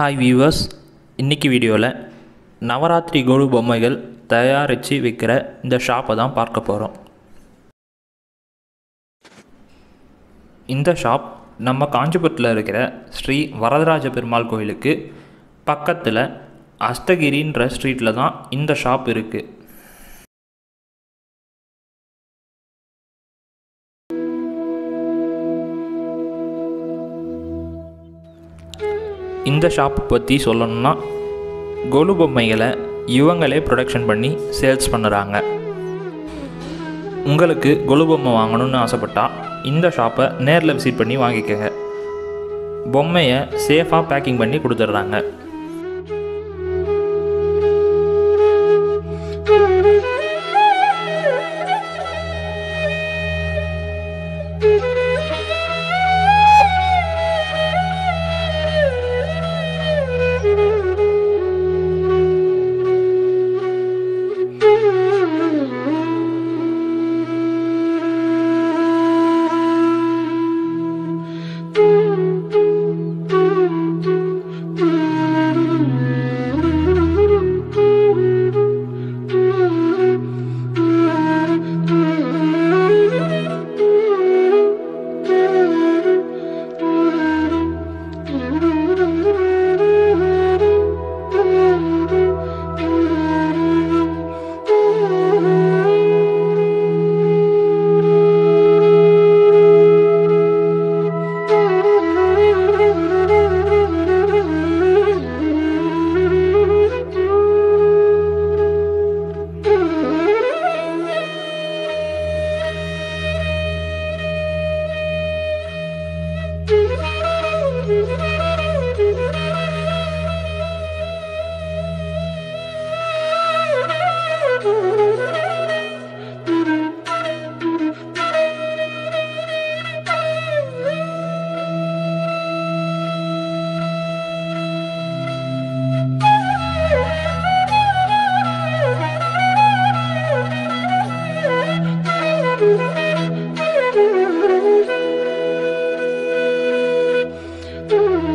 Hi viewers இன்றைக்கி வீடியோவில் நவராத்திரி கொலு பொம்மைகள் தயாரித்து விற்கிற இந்த ஷாப்பை தான் பார்க்க போகிறோம் இந்த ஷாப் நம்ம காஞ்சிபுரத்தில் இருக்கிற ஸ்ரீ வரதராஜ பெருமாள் கோயிலுக்கு பக்கத்தில் அஸ்தகிரின்ற ஸ்ட்ரீட்டில் தான் இந்த ஷாப் இருக்குது இந்த ஷாப் பற்றி சொல்லணும்னா கொலு பொம்மைகளை இவங்களே ப்ரொடக்ஷன் பண்ணி சேல்ஸ் பண்ணுறாங்க உங்களுக்கு கொலு பொம்மை வாங்கணும்னு ஆசைப்பட்டா இந்த ஷாப்பை நேரில் விசிட் பண்ணி வாங்கிக்கோங்க பொம்மையை சேஃபாக பேக்கிங் பண்ணி கொடுத்துட்றாங்க Thank you.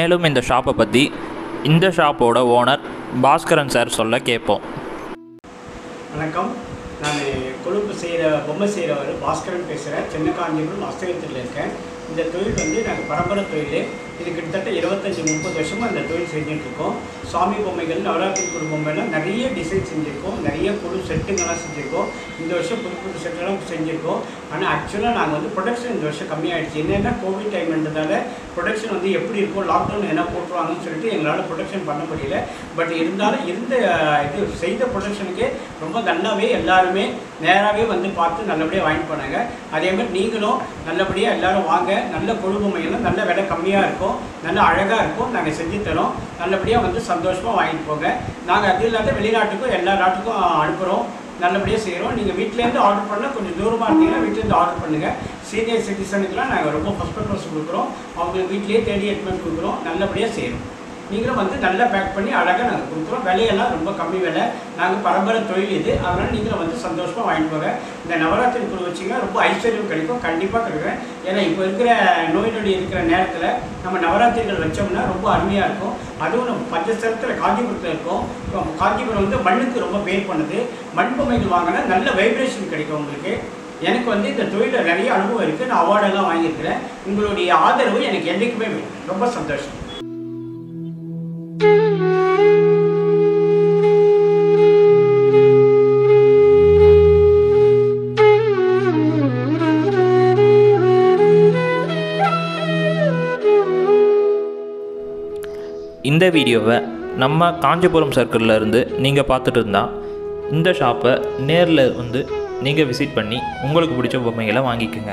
மேலும் இந்த ஷாப்பை பற்றி இந்த ஷாப்போட ஓனர் பாஸ்கரன் சார் சொல்ல கேட்போம் வணக்கம் நான் கொழுப்பு செய்கிற பொம்மை செய்கிறவர் பாஸ்கரன் பேசுகிறேன் சென்னை காஞ்சிபுரம் அஸ்தகத்தில் இருக்கேன் இந்த தொழில் வந்து நாங்கள் பரம்பரை தொழில் இது கிட்டத்தட்ட இருபத்தஞ்சி முப்பது வருஷமாக இந்த தொழில் செஞ்சுட்ருக்கோம் சாமி பொம்மைகள் நவராத்திரி குழு பொம்மைலாம் நிறைய டிசைன் செஞ்சுருக்கோம் நிறைய குழு செட்டுங்கள்லாம் செஞ்சுருக்கோம் இந்த வருஷம் புது புது செட்டெல்லாம் செஞ்சுருக்கோம் ஆனால் ஆக்சுவலாக நாங்கள் வந்து ப்ரொடக்ஷன் இந்த வருஷம் கம்மியாயிடுச்சு என்னென்னா கோவிட் டைம்ன்றதால ப்ரொடக்ஷன் வந்து எப்படி இருக்கும் லாக்டவுன் என்ன போட்டுருவாங்கன்னு சொல்லிட்டு எங்களால் ப்ரொடக்ஷன் பண்ண முடியல பட் இருந்தாலும் இருந்த அஹ், இது செய்த ப்ரொடக்ஷனுக்கே ரொம்ப நல்லாவே எல்லாருமே நேராகவே வந்து பார்த்து நல்லபடியாக வாங்கிட்டு போனாங்க அதே மாதிரி நீங்களும் நல்லபடியாக எல்லாரும் வாங்க நல்ல கொழுபமையெல்லாம் நல்ல விலை கம்மியாக இருக்கும் நல்ல அழகாக இருக்கும் நாங்கள் செஞ்சு தரோம் நல்லபடியாக வந்து சந்தோஷமாக வாங்கிட்டு போங்க நாங்கள் அது இல்லாத வெளிநாட்டுக்கும் எல்லா நாட்டுக்கும் அனுப்புகிறோம் நல்லபடியாக செய்கிறோம் நீங்கள் வீட்டிலேருந்து ஆர்டர் பண்ணால் கொஞ்சம் தூரமாக இருந்தீங்கன்னா வீட்டிலேருந்து ஆர்டர் பண்ணுங்கள் சீனியர் சிட்டிசனுக்குலாம் நாங்கள் ரொம்ப ஃபஸ்ட் ப்ரிஃபரன்ஸ் கொடுக்குறோம் அவங்களுக்கு வீட்லேயே தேடி எடுத்துமெண்ட் கொடுக்குறோம் நல்லபடியாக செய்கிறோம் நீங்களும் வந்து நல்லா பேக் பண்ணி அழகாக நாங்கள் கொடுக்குறோம் விலையெல்லாம் ரொம்ப கம்மி விலை நாங்கள் பரம்பரை தொழில் இது அதனால் நீங்களும் வந்து சந்தோஷமாக வாங்கிட்டு போங்க இந்த நவராத்திரி குழு வச்சிங்கன்னா ரொம்ப ஐஸ்வர்யம் கிடைக்கும் கண்டிப்பாக கிடைக்கும் ஏன்னா இப்போ இருக்கிற நோய் நொடி இருக்கிற நேரத்தில் நம்ம நவராத்திரிகள் வச்சோம்னா ரொம்ப அருமையாக இருக்கும் அதுவும் நம்ம பஞ்சஸ்தலத்தில் காஞ்சிபுரத்தில் இருக்கும் இப்போ காஞ்சிபுரம் வந்து மண்ணுக்கு ரொம்ப பேர் பண்ணுது மண் பொம்மைகள் வாங்கினா நல்ல வைப்ரேஷன் கிடைக்கும் உங்களுக்கு எனக்கு வந்து இந்த தொழிலில் நிறைய அனுபவம் இருக்குது நான் அவார்டெல்லாம் வாங்கியிருக்கிறேன் உங்களுடைய ஆதரவு எனக்கு என்றைக்குமே வேணும் ரொம்ப சந்தோஷம் இந்த வீடியோவை நம்ம காஞ்சிபுரம் சர்க்கிளில் இருந்து நீங்கள் பார்த்துட்டு இருந்தால் இந்த ஷாப்பை நேரில் வந்து நீங்கள் விசிட் பண்ணி உங்களுக்கு பிடிச்ச பொம்மைகளை வாங்கிக்கோங்க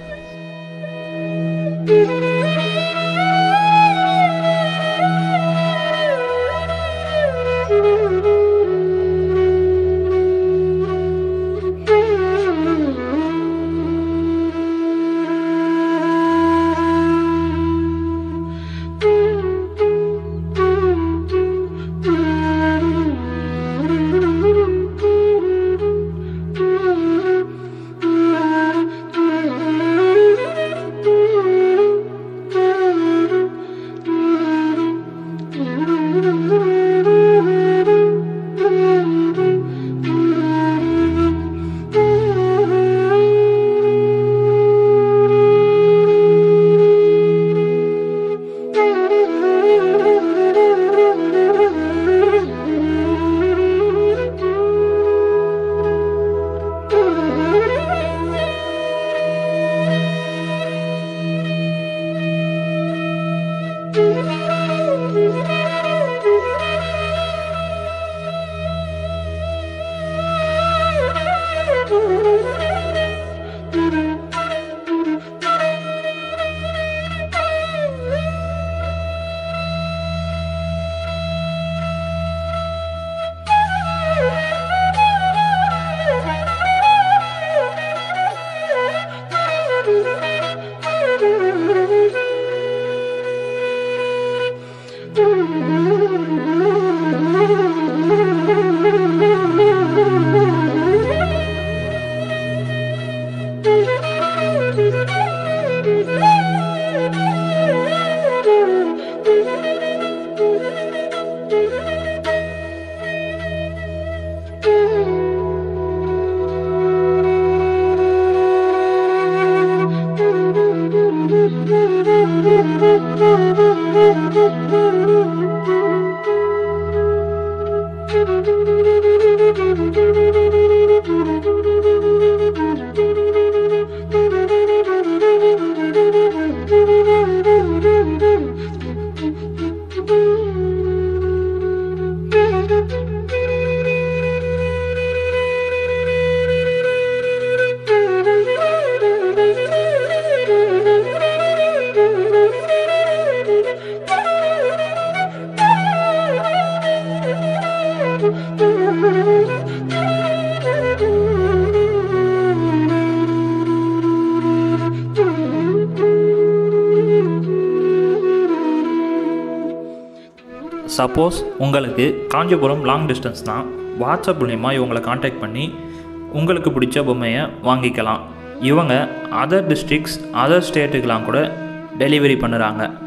சப்போஸ் உங்களுக்கு காஞ்சிபுரம் லாங் டிஸ்டன்ஸ் தான் வாட்ஸ்அப் மூலிமா இவங்களை காண்டாக்ட் பண்ணி உங்களுக்கு பிடிச்ச பொம்மையை வாங்கிக்கலாம் இவங்க அதர் டிஸ்ட்ரிக்ஸ் அதர் ஸ்டேட்டுக்கெலாம் கூட டெலிவரி பண்ணுறாங்க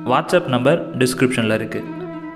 வாட்ஸ்அப் நம்பர் டிஸ்கிரிப்ஷனில் இருக்குது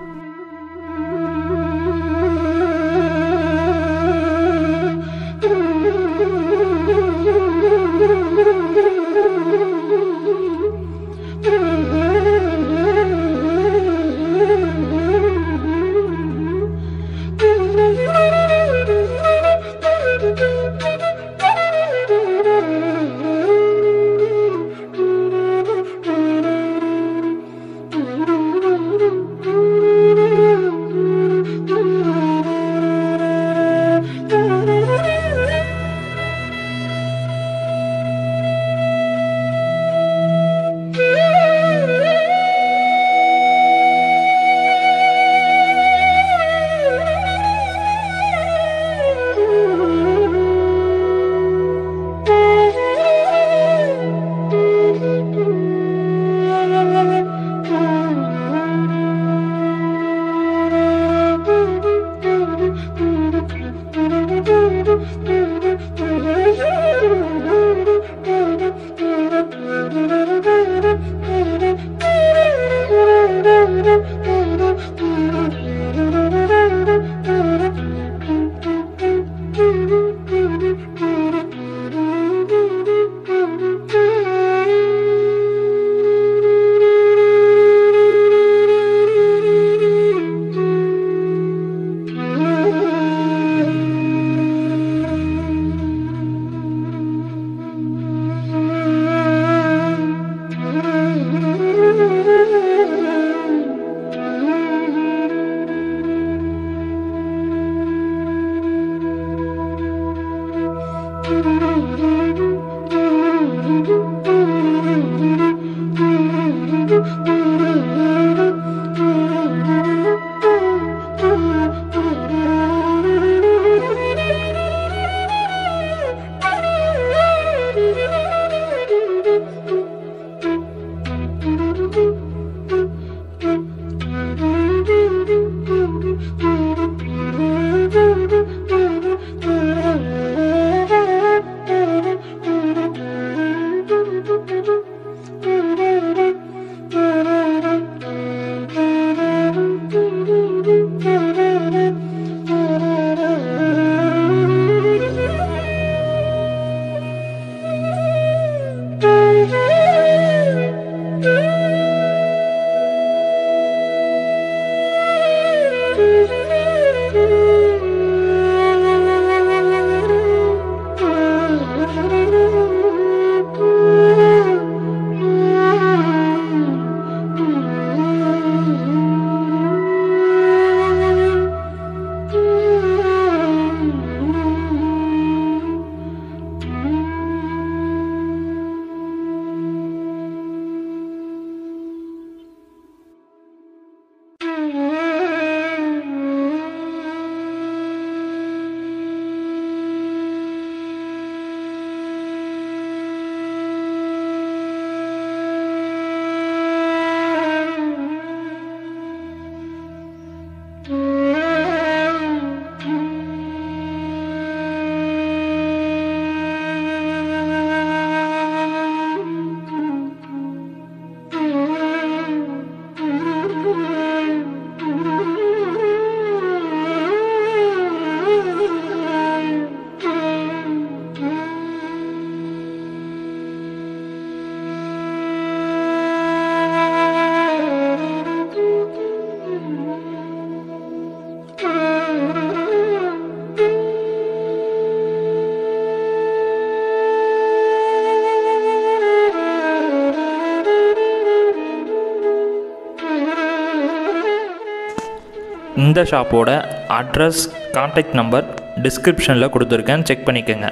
இந்த ஷாப்போட அட்ரஸ் காண்டாக்ட் நம்பர் டிஸ்கிரிப்ஷனில் கொடுத்துருக்கேன் செக் பண்ணிக்கோங்க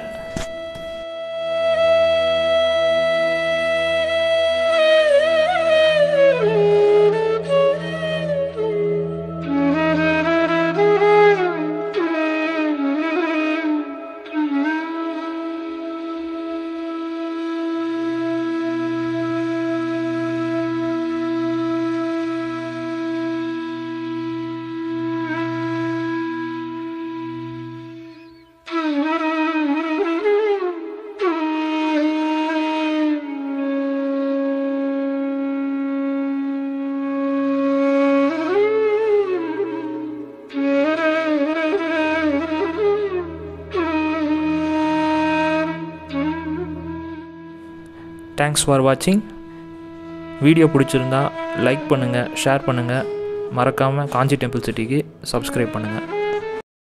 தேங்க்ஸ் ஃபார் வாட்சிங் வீடியோ பிடிச்சிருந்தா லைக் பண்ணுங்கள் ஷேர் பண்ணுங்கள் மறக்காமல் காஞ்சி டெம்பிள் சிட்டிக்கு சப்ஸ்கிரைப் பண்ணுங்கள்